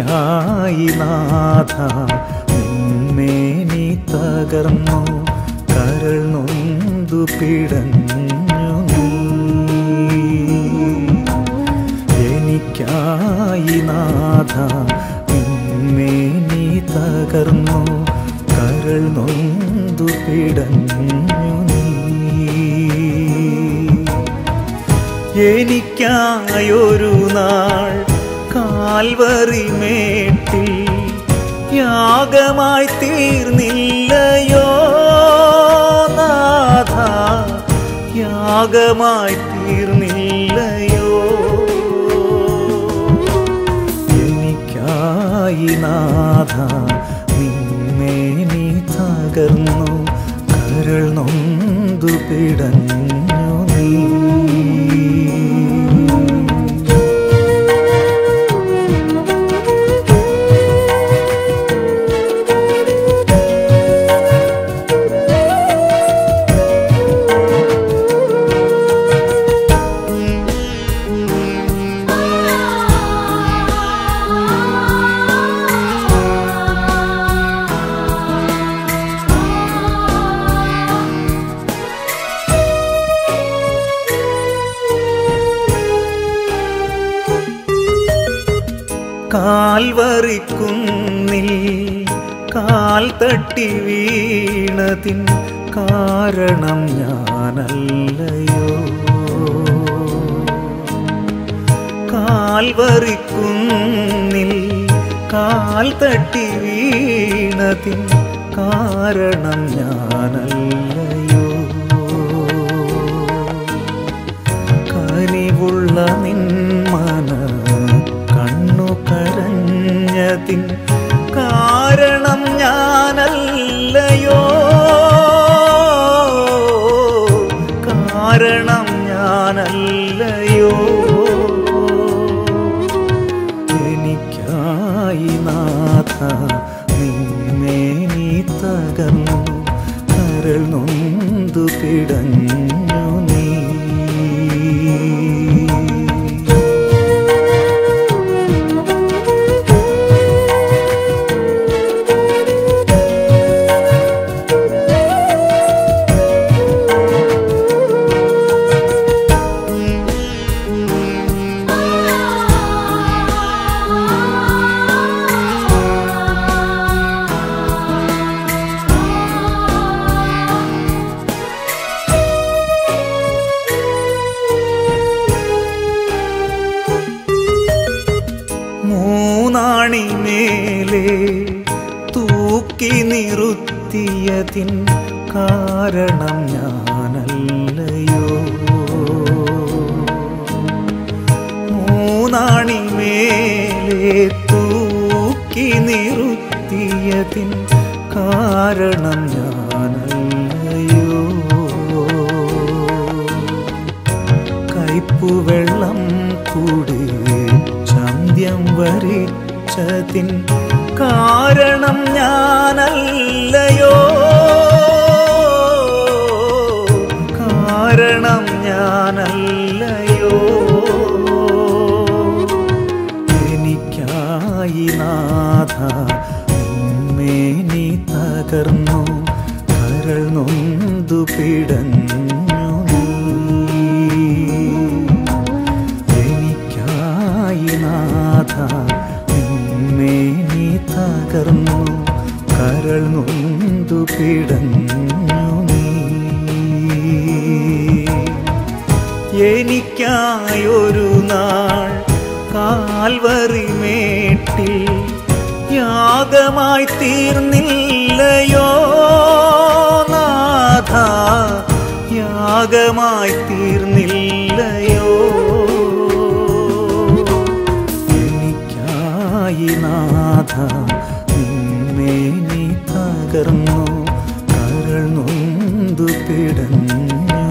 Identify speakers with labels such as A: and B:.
A: എനിക്കായി നാഥ നിന്മേനി തകർന്നു കരൾ നൊന്തു പിടഞ്ഞു നീ എനിക്കായി നാഥ നിന്മേനി തകർന്നു കരൾ നൊന്തു പിടഞ്ഞു നീ എനിക്കായൊരു നാൾ കാൽവറി മേട്ടിൽ യാഗമായി തീർന്നില്ലയോ നാഥ യാഗമായി തീർന്നില്ലയോ എനിക്കായി നാഥ നിന്നെ നീ തകർന്നു കരൾ നൊന്തു പിടഞ്ഞു നീ കാൽവറിക്കുന്നിൽ കാൽ തട്ടി വീണതിൻ കാരണം ഞാനല്ലയോ കാൽവറിക്കുന്നിൽ കാൽ തട്ടി വീണതിൻ കാരണം ഞാനല്ലയോ കനിവുള്ള നിന്മന കണ്ണു കരഞ്ഞതിൻ കാരണം ഞാനല്ലയോ കാരണം ഞാനല്ലയോ എനിക്കായി നാഥ നിന്നെ നീ തകർന്നു കരൾ നൊന്തു കിടഞ്ഞു നീ മൂന്നാണി മേലെ തൂക്കി നിറുത്തിയതിൻ കാരണം ഞാനല്ലയോ മൂന്നാണി മേലെ തൂക്കി നിറുത്തിയതിൻ കാരണം ഞാനല്ലയോ കയ്പുവെള്ളം കൂടി ചന്ത്യം വരിച്ചതിൻ കാരണം ഞാനല്ലയോ കാരണം ഞാനല്ലയോ എനിക്കായി നാഥ നിന്നെ നീ തകർന്നു കരൾ നൊന്തു പിടഞ്ഞു നീ എനിക്കായി നാഥ നിന്നെ നീ തകർന്നു കരൾ നൊന്തു പിടഞ്ഞു നീ എനിക്കായൊരു നാൾ കാൽവറി മേട്ടിൽ യാഗമായി തീർന്നില്ലയോ നാഥ യാഗമായി തീർന്നില്ലയോ എനിക്കായി നാഥ നിന്നെ നീ തകർന്നു കരൾ നൊന്തു പിടഞ്ഞു